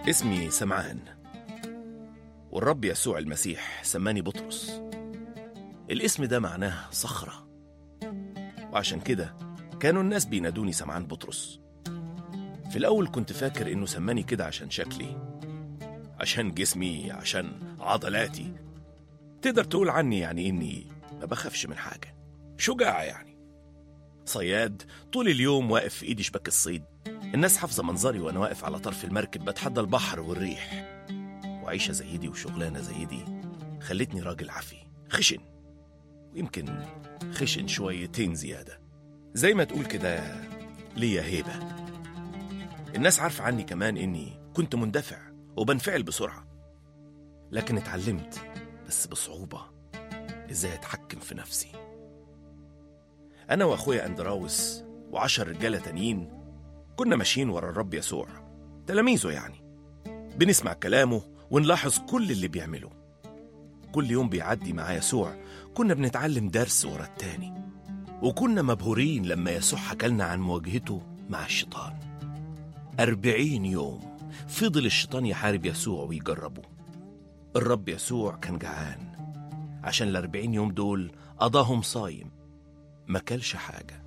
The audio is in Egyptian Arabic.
اسمي سمعان والرب يسوع المسيح سماني بطرس الاسم ده معناه صخرة وعشان كده كانوا الناس بينادوني سمعان بطرس في الأول كنت فاكر إنه سماني كده عشان شكلي عشان جسمي عشان عضلاتي تقدر تقول عني يعني إني ما بخافش من حاجة شجاع يعني صياد طول اليوم واقف في إيدي شباك الصيد الناس حافظة منظري وأنا واقف على طرف المركب بتحدى البحر والريح وعيشة زي دي وشغلانة زي دي خلتني راجل عفي خشن ويمكن خشن شويتين زيادة زي ما تقول كده ليا هيبة الناس عارفة عني كمان إني كنت مندفع وبنفعل بسرعة لكن اتعلمت بس بصعوبة إزاي أتحكم في نفسي أنا وأخويا أندراوس وعشر رجالة تانيين كنا ماشيين ورا الرب يسوع تلاميذه يعني بنسمع كلامه ونلاحظ كل اللي بيعمله كل يوم بيعدي مع يسوع كنا بنتعلم درس ورا التاني وكنا مبهورين لما يسوع حكالنا عن مواجهته مع الشيطان أربعين يوم فضل الشيطان يحارب يسوع ويجربه الرب يسوع كان جعان عشان الأربعين يوم دول قضاهم صايم ما كلش حاجة